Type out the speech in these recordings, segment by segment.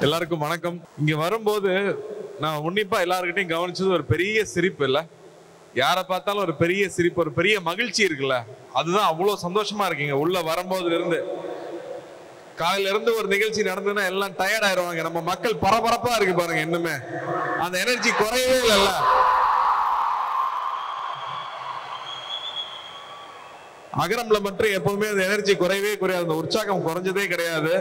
எல்லாருக்கும் வணக்கம் இங்க வரும்போது நான் உன்னிப்பா எல்லாருக்கிட்டையும் கவனிச்சது ஒரு பெரிய சிரிப்பு இல்ல யாரை பார்த்தாலும் ஒரு பெரிய சிரிப்பு ஒரு பெரிய மகிழ்ச்சி இருக்குல்ல அதுதான் அவ்வளவு சந்தோஷமா இருக்கீங்க உள்ள வரும்போதுல இருந்து காலையில இருந்து ஒரு நிகழ்ச்சி நடந்ததுன்னா எல்லாம் டயர்ட் ஆயிருவாங்க நம்ம மக்கள் பரபரப்பா இருக்கு பாருங்க இன்னுமே அந்த எனர்ஜி குறையவே இல்லைல்ல அகரம்ல மட்டும் எப்பவுமே அந்த எனர்ஜி குறையவே குறையாது அந்த உற்சாகம் குறைஞ்சதே கிடையாது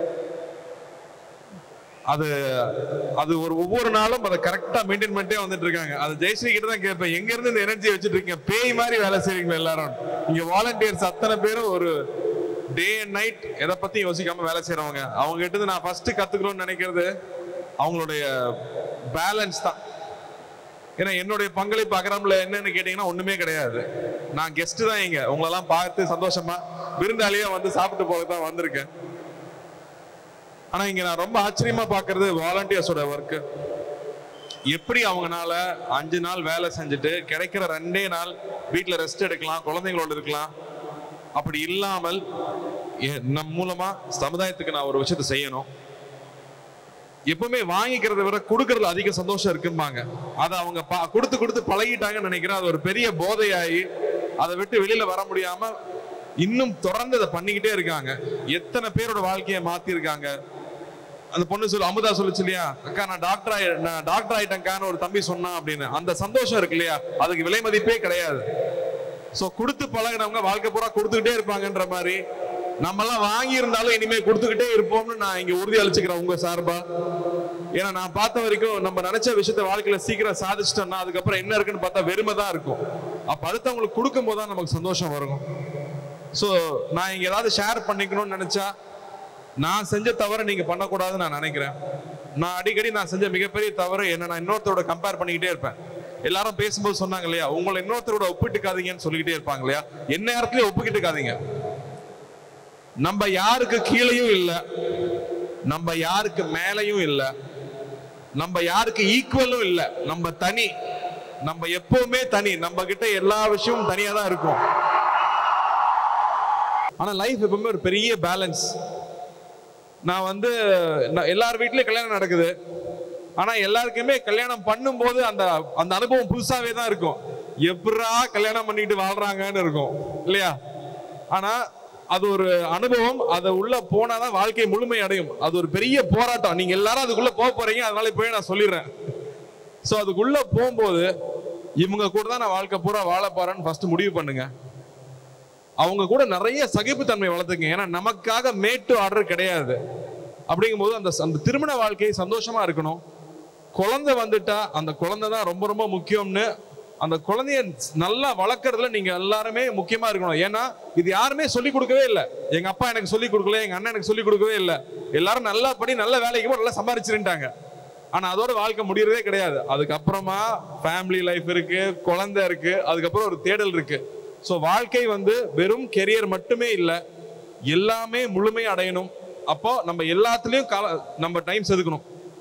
அது அது ஒரு ஒவ்வொரு நாளும் அதை கரெக்டா மெயின்டைன் பண்ணிட்டே வந்துட்டு இருக்காங்க அது ஜெயஸ்ரீ கிட்ட தான் கேட்பேன் எங்க இருந்து இந்த எனர்ஜி வச்சுட்டு இருக்கீங்க பேய் மாதிரி வேலை செய்றீங்க எல்லாரும் இங்க வாலண்டியர்ஸ் அத்தனை பேரும் ஒரு டே அண்ட் நைட் எதை பத்தி யோசிக்காம வேலை செய்றவங்க அவங்க கிட்ட இருந்து நான் ஃபர்ஸ்ட் கத்துக்கணும்னு நினைக்கிறது அவங்களுடைய பேலன்ஸ் தான் ஏன்னா என்னுடைய பங்களிப்பு அகரம்ல என்னன்னு கேட்டீங்கன்னா ஒண்ணுமே கிடையாது நான் கெஸ்ட் தான் இங்க உங்களெல்லாம் பார்த்து சந்தோஷமா விருந்தாளியா வந்து சாப்பிட்டு போக தான் வந்திருக்கேன் ஆனா இங்க நான் ரொம்ப ஆச்சரியமா பாக்குறது வாலண்டியர்ஸோட ஒர்க் எப்படி அவங்கனால அஞ்சு நாள் வேலை செஞ்சுட்டு கிடைக்கிற ரெண்டே நாள் வீட்ல ரெஸ்ட் எடுக்கலாம் குழந்தைங்களோட இருக்கலாம் அப்படி இல்லாமல் எ- நம் மூலமா சமுதாயத்துக்கு நான் ஒரு விஷயத்தை செய்யணும் எப்பவுமே வாங்கிக்கிறத விட கொடுக்கறதுல அதிக சந்தோஷம் இருக்கும்பாங்க அதை அவங்க பா- கொடுத்து கொடுத்து பழகிட்டாங்கன்னு நினைக்கிறேன் அது ஒரு பெரிய போதையாகி அதை விட்டு வெளியில வர முடியாம இன்னும் தொடர்ந்து அதை பண்ணிக்கிட்டே இருக்காங்க எத்தனை பேரோட வாழ்க்கையை மாத்திருக்காங்க அந்த பொண்ணு சொல்லு அமுதா சொல்லுச்சு இல்லையா அக்கா நான் டாக்டர் ஆயி நான் டாக்டர் ஆயிட்டேன்க்கான்னு ஒரு தம்பி சொன்னான் அப்படின்னு அந்த சந்தோஷம் இருக்கு இல்லையா அதுக்கு விலை மதிப்பே கிடையாது சோ கொடுத்து பழகினவங்க வாழ்க்கை பூரா கொடுத்துக்கிட்டே இருப்பாங்கன்ற மாதிரி நம்ம எல்லாம் வாங்கி இருந்தாலும் இனிமே கொடுத்துக்கிட்டே இருப்போம்னு நான் இங்க உறுதி அளிச்சுக்கிறேன் உங்க சார்பா ஏன்னா நான் பார்த்த வரைக்கும் நம்ம நினைச்ச விஷயத்த வாழ்க்கையில சீக்கிரம் சாதிச்சிட்டோம்னா அதுக்கப்புறம் என்ன இருக்குன்னு பார்த்தா வெறுமை தான் இருக்கும் அப்ப அடுத்தவங்களுக்கு கொடுக்கும் போது தான் நமக்கு சந்தோஷம் வரும் ஸோ நான் இங்க ஏதாவது ஷேர் பண்ணிக்கணும்னு நினைச்சா நான் செஞ்ச தவறை நீங்க பண்ணக்கூடாதுன்னு நான் நினைக்கிறேன் நான் அடிக்கடி நான் செஞ்ச மிகப்பெரிய தவறு என்ன நான் இன்னொருத்தரோட கம்பேர் பண்ணிக்கிட்டே இருப்பேன் எல்லாரும் பேசும்போது சொன்னாங்க இல்லையா உங்களை இன்னொருத்தரோட ஒப்பிட்டுக்காதீங்கன்னு சொல்லிக்கிட்டே இருப்பாங்க இல்லையா என்ன நேரத்துலயும் ஒப்பிக்கிட்டுக்காதீங்க நம்ம யாருக்கு கீழேயும் இல்ல நம்ம யாருக்கு மேலையும் இல்ல நம்ம யாருக்கு ஈக்குவலும் இல்ல நம்ம தனி நம்ம எப்பவுமே தனி நம்ம கிட்ட எல்லா விஷயமும் தனியா தான் இருக்கும் ஆனா லைஃப் எப்பவுமே ஒரு பெரிய பேலன்ஸ் நான் வந்து நான் எல்லார் வீட்லயும் கல்யாணம் நடக்குது ஆனா எல்லாருக்குமே கல்யாணம் பண்ணும்போது அந்த அந்த அனுபவம் புதுசாவே தான் இருக்கும் எப்படா கல்யாணம் பண்ணிட்டு வாழ்றாங்கன்னு இருக்கும் இல்லையா ஆனா அது ஒரு அனுபவம் அது உள்ள போனாதான் வாழ்க்கை முழுமை அடையும் அது ஒரு பெரிய போராட்டம் நீங்க எல்லாரும் அதுக்குள்ள போக போறீங்க அதனால இப்பவே நான் சொல்லிடுறேன் சோ அதுக்குள்ள போகும்போது இவங்க கூட தான் நான் வாழ்க்கை பூரா வாழ போறேன்னு ஃபர்ஸ்ட் முடிவு பண்ணுங்க அவங்க கூட நிறைய சகிப்புத்தன்மை வளர்த்துங்க ஏன்னா நமக்காக மேட்டு ஆர்டர் கிடையாது அப்படிங்கும்போது அந்த அந்த திருமண வாழ்க்கை சந்தோஷமா இருக்கணும் குழந்தை வந்துட்டா அந்த குழந்தை தான் ரொம்ப ரொம்ப முக்கியம்னு அந்த குழந்தைய நல்லா வளர்க்கறதுல நீங்க எல்லாருமே முக்கியமா இருக்கணும் ஏன்னா இது யாருமே சொல்லி கொடுக்கவே இல்லை எங்க அப்பா எனக்கு சொல்லி கொடுக்கல எங்க அண்ணன் எனக்கு சொல்லி கொடுக்கவே இல்லை எல்லாரும் நல்லா படி நல்ல வேலைக்கு போய் நல்லா சம்பாரிச்சிருந்தாங்க ஆனா அதோட வாழ்க்கை முடியறதே கிடையாது அதுக்கப்புறமா ஃபேமிலி லைஃப் இருக்கு குழந்தை இருக்கு அதுக்கப்புறம் ஒரு தேடல் இருக்கு ஸோ வாழ்க்கை வந்து வெறும் கெரியர் மட்டுமே இல்லை எல்லாமே முழுமையா அடையணும் அப்போ நம்ம எல்லாத்துலயும் கால நம்ம டைம் செதுக்கணும்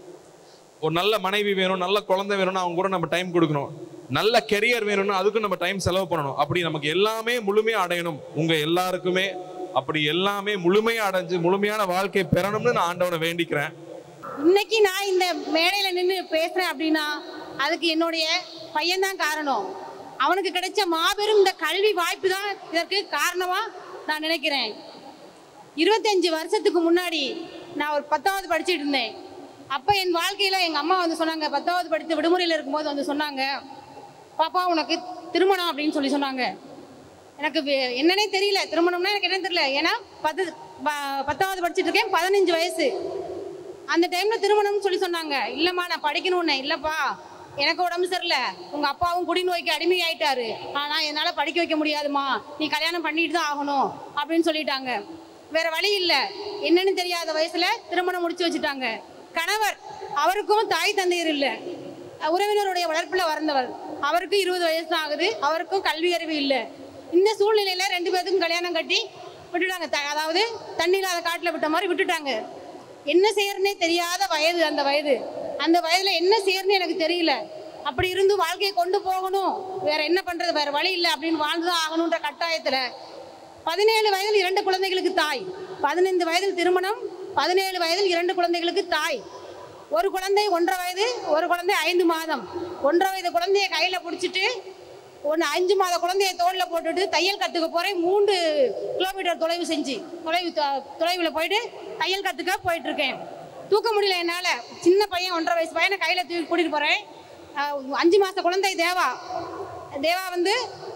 ஒரு நல்ல மனைவி வேணும் நல்ல குழந்தை வேணும்னா அவங்க கூட நம்ம டைம் கொடுக்கணும் நல்ல கெரியர் வேணும்னா அதுக்கும் நம்ம டைம் செலவு பண்ணணும் அப்படி நமக்கு எல்லாமே முழுமையா அடையணும் உங்க எல்லாருக்குமே அப்படி எல்லாமே முழுமையா அடைஞ்சு முழுமையான வாழ்க்கை பெறணும்னு நான் ஆண்டவனை வேண்டிக்கிறேன் இன்னைக்கு நான் இந்த மேடையில நின்று பேசுறேன் அப்படின்னா அதுக்கு என்னுடைய பையன்தான் காரணம் அவனுக்கு கிடைச்ச மாபெரும் இந்த கல்வி வாய்ப்பு தான் இதற்கு காரணமா நான் நினைக்கிறேன் இருபத்தஞ்சு வருஷத்துக்கு முன்னாடி நான் ஒரு பத்தாவது படிச்சுட்டு இருந்தேன் அப்போ என் வாழ்க்கையில் எங்கள் அம்மா வந்து சொன்னாங்க பத்தாவது படித்து விடுமுறையில் இருக்கும்போது வந்து சொன்னாங்க பாப்பா உனக்கு திருமணம் அப்படின்னு சொல்லி சொன்னாங்க எனக்கு வே- என்னன்னே தெரியல திருமணம்னா எனக்கு என்னன்னு தெரியல ஏன்னா பத்து ப- பத்தாவது படிச்சுட்டு இருக்கேன் பதினஞ்சு வயசு அந்த டைம்ல திருமணம்னு சொல்லி சொன்னாங்க இல்லம்மா நான் படிக்கணும்னு இல்லப்பா எனக்கு உடம்பு சரியில்லை உங்க அப்பாவும் குடிநோய்க்கு அடிமையாயிட்டாரு ஆனா என்னால படிக்க வைக்க முடியாதுமா நீ கல்யாணம் பண்ணிட்டு தான் ஆகணும் அப்படின்னு சொல்லிட்டாங்க வேற வழி இல்ல என்னன்னு தெரியாத வயசுல திருமணம் முடிச்சு வச்சுட்டாங்க கணவர் அவருக்கும் தாய் தந்தையர் இல்ல உறவினருடைய வளர்ப்புல வளர்ந்தவர் அவருக்கும் இருபது வயசு தான் ஆகுது அவருக்கும் கல்வி அறிவு இல்ல இந்த சூழ்நிலையில ரெண்டு பேருக்கும் கல்யாணம் கட்டி விட்டுட்டாங்க த- அதாவது தண்ணி இல்லாத காட்டுல விட்ட மாதிரி விட்டுட்டாங்க என்ன செய்யறனே தெரியாத வயது அந்த வயது அந்த வயதுல என்ன செய்யறன்னு எனக்கு தெரியல அப்படி இருந்து வாழ்க்கையை கொண்டு போகணும் வேற என்ன பண்றது வேற வழி இல்லை அப்படின்னு வாழ்ந்துதான் ஆகணுன்ற கட்டாயத்துல பதினேழு வயதில் இரண்டு குழந்தைகளுக்கு தாய் பதினைந்து வயதில் திருமணம் பதினேழு வயதில் இரண்டு குழந்தைகளுக்கு தாய் ஒரு குழந்தை ஒன்றரை வயது ஒரு குழந்தை ஐந்து மாதம் ஒன்றரை வயது குழந்தைய கையில் பிடிச்சிட்டு ஒன்று அஞ்சு மாத குழந்தைய தோளில் போட்டுட்டு தையல் கற்றுக்க போகிறேன் மூன்று கிலோமீட்டர் தொலைவு செஞ்சு தொலைவு தொலைவில் போயிட்டு தையல் கற்றுக்க போயிட்டு இருக்கேன் தூக்க முடியல என்னால் சின்ன பையன் ஒன்றரை வயசு பையனை கையில் தூக்கி கூட்டிகிட்டு போகிறேன் அஞ்சு மாத குழந்தை தேவா தேவா வந்து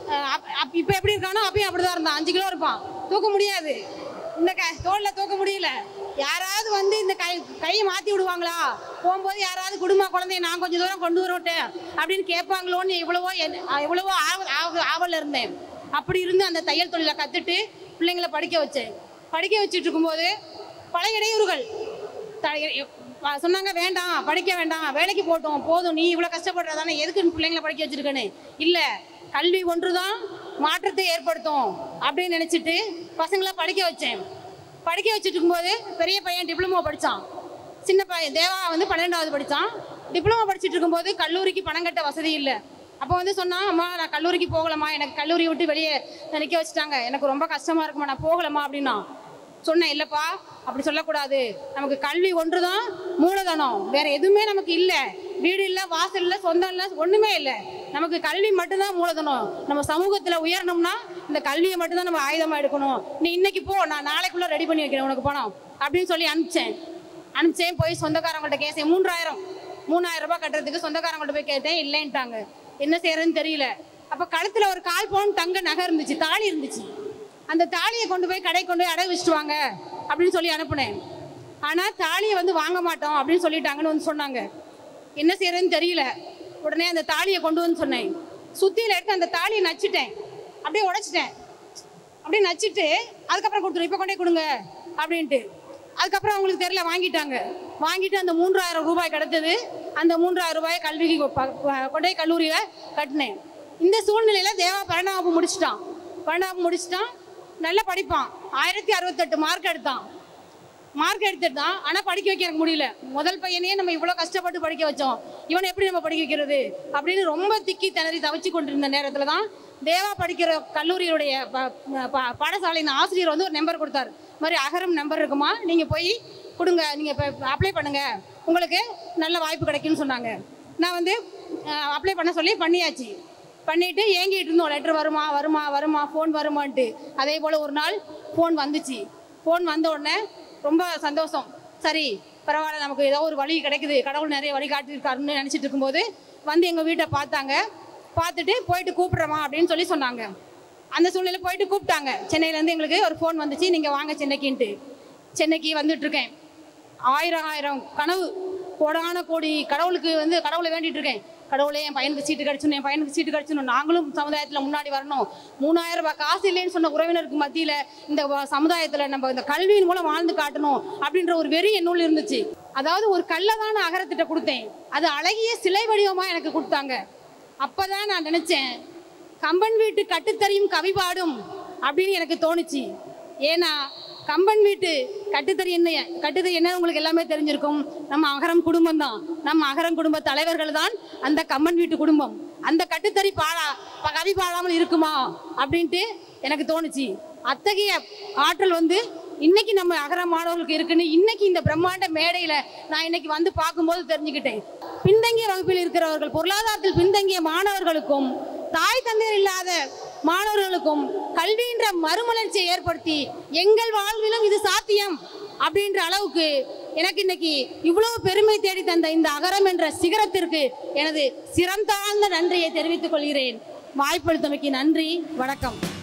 இப்போ எப்படி இருக்கானோ அப்பயும் அப்படி தான் இருந்தான் அஞ்சு கிலோ இருப்பான் தூக்க முடியாது இந்த க தோளில் தூக்க முடியல யாராவது வந்து இந்த கை கையை மாற்றி விடுவாங்களா போகும்போது யாராவது குடும்ப குழந்தைய நான் கொஞ்சம் தூரம் கொண்டு வரட்டேன் அப்படின்னு கேட்பாங்களோன்னு எவ்வளவோ என்- எவ்வளவோ ஆவ- ஆவ- ஆவல் இருந்தேன் அப்படி இருந்து அந்த தையல் தொழிலை கற்றுட்டு பிள்ளைங்களை படிக்க வச்சேன் படிக்க வச்சுட்டு இருக்கும்போது பல இடையூறுகள் த- எ- ப- சொன்னாங்க வேண்டாம் படிக்க வேண்டாம் வேலைக்கு போட்டோம் போதும் நீ இவ்வளோ கஷ்டப்படுறதானே எதுக்கு நீ பிள்ளைங்களை படிக்க வச்சிருக்கேன்னு இல்லை கல்வி ஒன்று தான் மாற்றத்தை ஏற்படுத்தும் அப்படின்னு நினச்சிட்டு பசங்களை படிக்க வச்சேன் படிக்க வச்சுட்டு இருக்கும்போது பெரிய பையன் டிப்ளமோ படித்தான் சின்ன பையன் தேவா வந்து பன்னெண்டாவது படித்தான் டிப்ளமோ படிச்சுட்டு இருக்கும்போது கல்லூரிக்கு பணம் கட்ட வசதி இல்லை அப்போ வந்து சொன்னான் அம்மா நான் கல்லூரிக்கு போகலம்மா எனக்கு கல்லூரி விட்டு வெளியே நிற்க வச்சுட்டாங்க எனக்கு ரொம்ப கஷ்டமாக இருக்குமா நான் போகலம்மா அப்படின்னா சொன்னேன் இல்லைப்பா அப்படி சொல்லக்கூடாது நமக்கு கல்வி ஒன்று தான் மூலதனம் வேற எதுவுமே நமக்கு இல்லை வீடு இல்லை வாசல் இல்லை சொந்தம் இல்லை ஒன்றுமே இல்லை நமக்கு கல்வி மட்டும்தான் மூலதனம் நம்ம சமூகத்தில் உயரணும்னா இந்த கல்வியை மட்டும்தான் நம்ம ஆயுதமாக எடுக்கணும் நீ இன்னைக்கு போ நான் நாளைக்குள்ளே ரெடி பண்ணி வைக்கிறேன் உனக்கு பணம் அப்படின்னு சொல்லி அனுப்பிச்சேன் அனுப்பிச்சேன் போய் சொந்தக்காரங்கள்ட்ட கேசேன் மூன்றாயிரம் மூணாயிரம் ரூபாய் கட்டுறதுக்கு சொந்தக்காரங்கள்ட்ட போய் கேட்டேன் இல்லைன்ட்டாங்க என்ன செய்யறதுன்னு தெரியல அப்போ கழுத்தில் ஒரு கால் பவுன் தங்க நகை இருந்துச்சு தாலி இருந்துச்சு அந்த தாலியை கொண்டு போய் கடை கொண்டு போய் அடகு வச்சுட்டு வாங்க அப்படின்னு சொல்லி அனுப்புனேன் ஆனால் தாலியை வந்து வாங்க மாட்டோம் அப்படின்னு சொல்லிட்டாங்கன்னு வந்து சொன்னாங்க என்ன செய்யறதுன்னு தெரியல உடனே அந்த தாலியை கொண்டு வந்து சொன்னேன் சுத்தியில எடுத்து அந்த தாலியை நச்சுட்டேன் அப்படியே உடைச்சிட்டேன் அப்படியே நச்சிட்டு அதுக்கப்புறம் கொடுத்துரு இப்போ கொண்டே கொடுங்க அப்படின்ட்டு அதுக்கப்புறம் அவங்களுக்கு தெரியல வாங்கிட்டாங்க வாங்கிட்டு அந்த மூன்றாயிரம் ரூபாய் கிடைத்தது அந்த மூன்றாயிரம் ரூபாயை கல்விக்கு கொ- ப- ப- கொண்டே கல்லூரியில் கட்டினேன் இந்த சூழ்நிலையில் தேவா பன்னெண்டாம் வகுப்பு முடிச்சிட்டான் பன்னெண்டாம் வகுப்பு முடிச்சிட்டான் நல்லா படிப்பான் ஆயிரத்தி அறுபத்தெட்டு மார்க் எடுத்தான் மார்க் எடுத்துட்டான் ஆனால் படிக்க வைக்க எனக்கு முடியல முதல் பையனையே நம்ம இவ்வளோ கஷ்டப்பட்டு படிக்க வச்சோம் இவனை எப்படி நம்ம படிக்க வைக்கிறது அப்படின்னு ரொம்ப திக்கி திணறி தவிச்சு கொண்டிருந்த நேரத்தில் தான் தேவா படிக்கிற கல்லூரியுடைய ப- ப- பாடசாலையின் ஆசிரியர் வந்து ஒரு நம்பர் கொடுத்தாரு இது மாதிரி அகரம் நம்பர் இருக்குமா நீங்கள் போய் கொடுங்க நீங்கள் இப்போ அப்ளை பண்ணுங்க உங்களுக்கு நல்ல வாய்ப்பு கிடைக்கும்னு சொன்னாங்க நான் வந்து அப்ளை பண்ண சொல்லி பண்ணியாச்சு பண்ணிட்டு ஏங்கிட்டு இருந்தோம் லெட்டர் வருமா வருமா வருமா ஃபோன் வருமான்ட்டு அதே போல் ஒரு நாள் ஃபோன் வந்துச்சு ஃபோன் வந்த உடனே ரொம்ப சந்தோஷம் சரி பரவாயில்ல நமக்கு ஏதோ ஒரு வழி கிடைக்குது கடவுள் நிறைய வழி காட்டியிருக்காருன்னு நினச்சிட்டு இருக்கும்போது வந்து எங்கள் வீட்டை பார்த்தாங்க பார்த்துட்டு போயிட்டு கூப்பிட்றோமா அப்படின்னு சொல்லி சொன்னாங்க அந்த சூழ்நிலை போயிட்டு கூப்பிட்டாங்க சென்னையிலேருந்து எங்களுக்கு ஒரு ஃபோன் வந்துச்சு நீங்கள் வாங்க சென்னைக்குன்ட்டு சென்னைக்கு வந்துட்டு இருக்கேன் ஆயிரம் ஆயிரம் கனவு கோடான கோடி கடவுளுக்கு வந்து கடவுளை வேண்டிட்டு இருக்கேன் கடவுளே என் பையனுக்கு சீட்டு கிடைச்சணும் என் பையனுக்கு சீட்டு கிடைச்சணும் நாங்களும் சமுதாயத்தில் முன்னாடி வரணும் மூணாயிரம் ரூபாய் காசு இல்லைன்னு சொன்ன உறவினருக்கு மத்தியில் இந்த வ- சமுதாயத்தில் நம்ம இந்த கல்வியின் மூலம் வாழ்ந்து காட்டணும் அப்படின்ற ஒரு வெறி என்னுள்ள இருந்துச்சு அதாவது ஒரு கல்லதான அகரத்திட்ட கொடுத்தேன் அது அழகிய சிலை வடிவமாக எனக்கு கொடுத்தாங்க அப்பதான் நான் நினைச்சேன் கம்பன் வீட்டு கட்டுத்தறியும் கவி பாடும் அப்படின்னு எனக்கு தோணுச்சு ஏன்னா கம்பன் வீட்டு கட்டுத்தறி என்ன கட்டுத்தறி என்ன உங்களுக்கு எல்லாமே தெரிஞ்சிருக்கும் நம்ம அகரம் குடும்பம் தான் நம்ம அகரம் குடும்ப தலைவர்கள் தான் அந்த கம்பன் வீட்டு குடும்பம் அந்த கட்டுத்தறி பாடா ப- கவி பாடாமல் இருக்குமா அப்படின்ட்டு எனக்கு தோணுச்சு அத்தகைய ஆற்றல் வந்து இன்னைக்கு நம்ம அகர மாணவர்களுக்கு இருக்குன்னு இன்னைக்கு இந்த பிரம்மாண்ட மேடையில நான் இன்னைக்கு வந்து பார்க்கும்போது தெரிஞ்சுக்கிட்டேன் பின்தங்கிய வகுப்பில் இருக்கிறவர்கள் பொருளாதாரத்தில் பின்தங்கிய மாணவர்களுக்கும் தாய் தந்தையர் இல்லாத மாணவர்களுக்கும் கல்வின்ற மறுமலர்ச்சியை ஏற்படுத்தி எங்கள் வாழ்விலும் இது சாத்தியம் அப்படின்ற அளவுக்கு எனக்கு இன்னைக்கு இவ்வளவு பெருமை தேடி தந்த இந்த அகரம் என்ற சிகரத்திற்கு எனது சிறந்தாழ்ந்த நன்றியை தெரிவித்துக் கொள்கிறேன் வாய்ப்பளித்தமைக்கு நன்றி வணக்கம்